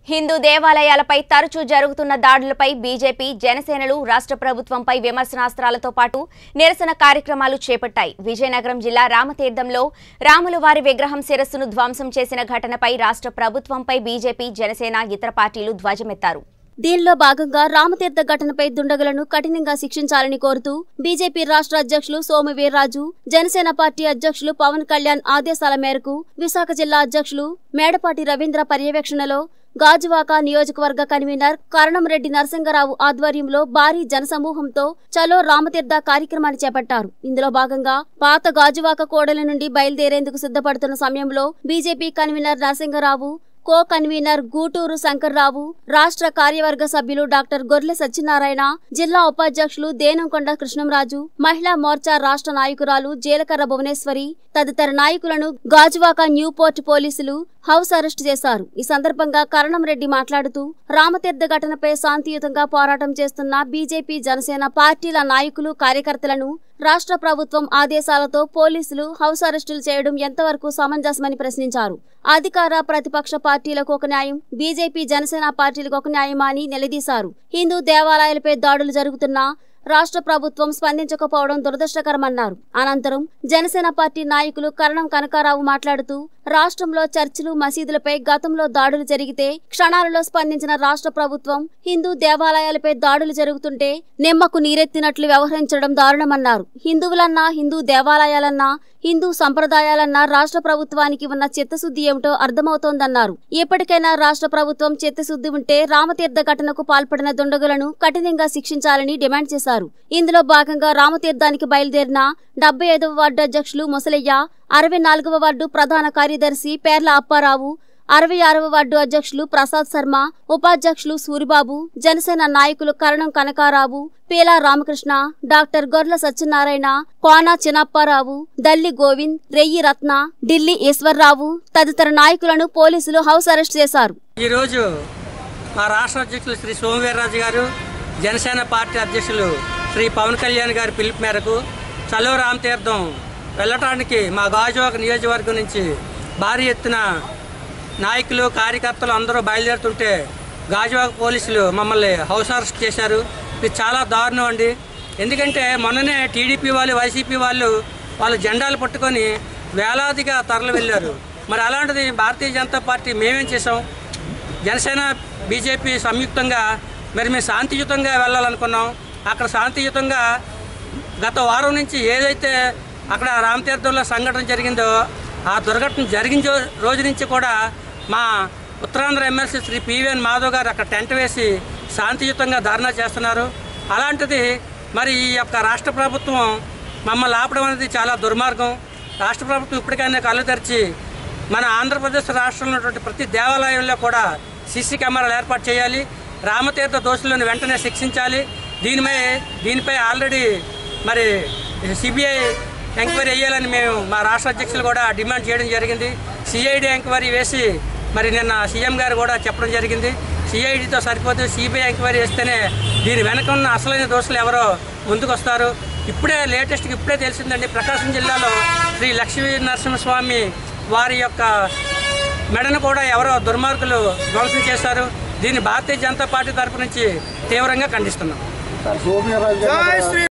హిందూ దేవాలయాలపై తరచూ జరుగుతున్న దాడులపై బీజేపీ జనసేనలు రాష్ట్ర ప్రభుత్వంపై విమర్శనాస్త్రాలతో పాటు నిరసన కార్యక్రమాలు చేపట్టాయి విజయనగరం జిల్లా రామతీర్థంలో రాముల వారి విగ్రహం శిరస్సును ధ్వంసం చేసిన ఘటనపై రాష్ట్ర ప్రభుత్వంపై బీజేపీ జనసేన ఇతర పార్టీలు ధ్వజమెత్తారు దీనిలో భాగంగా రామతీర్థ ఘటనపై దుండగులను కఠినంగా శిక్షించాలని కోరుతూ బీజేపీ రాష్ట్ర అధ్యక్షులు సోము వీర్రాజు జనసేన పార్టీ అధ్యక్షులు పవన్ కళ్యాణ్ ఆదేశాల మేరకు విశాఖ జిల్లా అధ్యక్షులు మేడపాటి రవీంద్ర పర్యవేక్షణలో గాజువాక నియోజకవర్గ కన్వీనర్ కరణంరెడ్డి నరసింగరావు ఆధ్వర్యంలో భారీ జనసమూహంతో చలో రామతీర్థ కార్యక్రమాన్ని చేపట్టారు ఇందులో భాగంగా పాత గాజువాక కోడలి నుండి బయలుదేరేందుకు సిద్ధపడుతున్న సమయంలో BJP convener Narasingarao co convener Guturu Shankarrao రాష్ట్ర కార్యవర్గ సభ్యులు డాక్టర్ గొర్లె సత్యనారాయణ జిల్లా ఉపాధ్యక్షులు దేనంకొండ కృష్ణంరాజు మహిళా మోర్చా రాష్ట్ర నాయకురాలు జీలకర్ర భువనేశ్వరి తదితర నాయకులను గాజువాక న్యూ పోర్ట్ పోలీసులు హౌస్ అరెస్ట్ చేశారు ఈ సందర్భంగా కరణంరెడ్డి మాట్లాడుతూ రామతీర్థ ఘటనపై శాంతియుతంగా పోరాటం చేస్తున్న బీజేపీ జనసేన పార్టీల నాయకులు కార్యకర్తలను రాష్ట్ర ప్రభుత్వం ఆదేశాలతో పోలీసులు హౌస్ అరెస్టులు చేయడం ఎంతవరకు సమంజసమని ప్రశ్నించారు అధికార ప్రతిపక్ష పార్టీలకు ఒక న్యాయం బీజేపీ జనసేన పార్టీలకు ఒక న్యాయమా అని నిలదీశారు హిందూ దేవాలయాలపై దాడులు జరుగుతున్నా రాష్ట్ర ప్రభుత్వం స్పందించకపోవడం దురదృష్టకరమన్నారు అనంతరం జనసేన పార్టీ నాయకులు కరణం కనకారావు మాట్లాడుతూ రాష్ట్రంలో చర్చిలు మసీదులపై గతంలో దాడులు జరిగితే క్షణాలలో స్పందించిన రాష్ట్ర ప్రభుత్వం హిందూ దేవాలయాలపై దాడులు జరుగుతుంటే నిమ్మకు నీరెత్తినట్లు వ్యవహరించడం దారుణమన్నారు హిందువులన్నా హిందూ దేవాలయాలన్నా హిందూ సంప్రదాయాలన్నా రాష్ట్ర ప్రభుత్వానికి ఉన్న చిత్తశుద్ధి ఏమిటో అర్థమవుతోందన్నారు ఇప్పటికైనా రాష్ట్ర ప్రభుత్వం చిత్తశుద్ధి ఉంటే రామతీర్థ ఘటనకు పాల్పడిన దుండగులను కఠినంగా శిక్షించాలని డిమాండ్ చేశారు ఇందులో భాగంగా రామతీర్థానికి బయలుదేరిన డెబ్బై ఐదవ వార్డు అధ్యక్షులు ముసలయ్య అరవై నాలుగవ వార్డు ప్రధాన కార్యదర్శి పేర్ల అప్పారావు అరవై ఆరవ వార్డు అధ్యక్షులు ప్రసాద్ శర్మ ఉపాధ్యక్షులు సూరిబాబు జనసేన నాయకులు కరణం కనకారావు పీలా రామకృష్ణ డాక్టర్ గొర్ల సత్యనారాయణ కోన చినప్పారావు దల్లి గోవింద్ రెయ్యి రత్న ఢిల్లీ ఈశ్వర్రావు తదితర నాయకులను పోలీసులు హౌస్ అరెస్ట్ చేశారు ఈరోజు మా రాష్ట్ర అధ్యక్షులు శ్రీ సోమవీర్రాజు గారు జనసేన పార్టీ అధ్యక్షులు శ్రీ పవన్ కళ్యాణ్ గారి పిలుపు మేరకు చలో రామతీర్థం వెళ్ళటానికి మా గాజువాక నియోజకవర్గం నుంచి భారీ ఎత్తున నాయకులు కార్యకర్తలు అందరూ బయలుదేరుతుంటే గాజువాక పోలీసులు మమ్మల్ని హౌస్ అరెస్ట్ చేశారు ఇది చాలా దారుణం అండి ఎందుకంటే మొన్ననే టీడీపీ వాళ్ళు వైసీపీ వాళ్ళు వాళ్ళు జెండాలు పట్టుకొని వేలాదిగా తరలి వెళ్ళారు మరి అలాంటిది భారతీయ జనతా పార్టీ మేమేం చేసాం జనసేన బీజేపీ సంయుక్తంగా మరి మేము శాంతియుతంగా వెళ్ళాలనుకున్నాం అక్కడ శాంతియుతంగా గత వారం నుంచి ఏదైతే అక్కడ రామతీర్థంలో సంఘటన జరిగిందో ఆ దుర్ఘటన జరిగిన జో- రోజు నుంచి కూడా మా ఉత్తరాంధ్ర ఎమ్మెల్సీ శ్రీ పివిఎన్ మాధవ్ గారు అక్కడ టెంట్ వేసి శాంతియుతంగా ధర్నా చేస్తున్నారు అలాంటిది మరి ఈ యొక్క రాష్ట్ర ప్రభుత్వం మమ్మల్ని ఆపడం అనేది చాలా దుర్మార్గం రాష్ట్ర ప్రభుత్వం ఇప్పటికైనా కళ్ళు తెరిచి మన ఆంధ్రప్రదేశ్ రాష్ట్రంలో ఉన్నటువంటి ప్రతి దేవాలయంలో కూడా సీసీ కెమెరాలు ఏర్పాటు చేయాలి రామతీర్థ దోషులను వెంటనే శిక్షించాలి దీనిపై దీనిపై ఆల్రెడీ మరి సిబిఐ ఎంక్వైరీ వేయాలని మేము మా రాష్ట్ర అధ్యక్షులు కూడా డిమాండ్ చేయడం జరిగింది సిఐడి ఎంక్వైరీ వేసి మరి నిన్న సీఎం గారు కూడా చెప్పడం జరిగింది సిఐడితో సరిపోతే సిబిఐ ఎంక్వైరీ వేస్తేనే దీని వెనక ఉన్న అసలైన దోషులు ఎవరో ముందుకు వస్తారు ఇప్పుడే లేటెస్ట్గా ఇప్పుడే తెలిసిందండి ప్రకాశం జిల్లాలో శ్రీ లక్ష్మీ నరసింహస్వామి వారి యొక్క మెడను కూడా ఎవరో దుర్మార్గులు ధ్వంసం చేశారు దీన్ని భారతీయ జనతా పార్టీ తరపు నుంచి తీవ్రంగా ఖండిస్తున్నాం సోమ్యరాజు గారు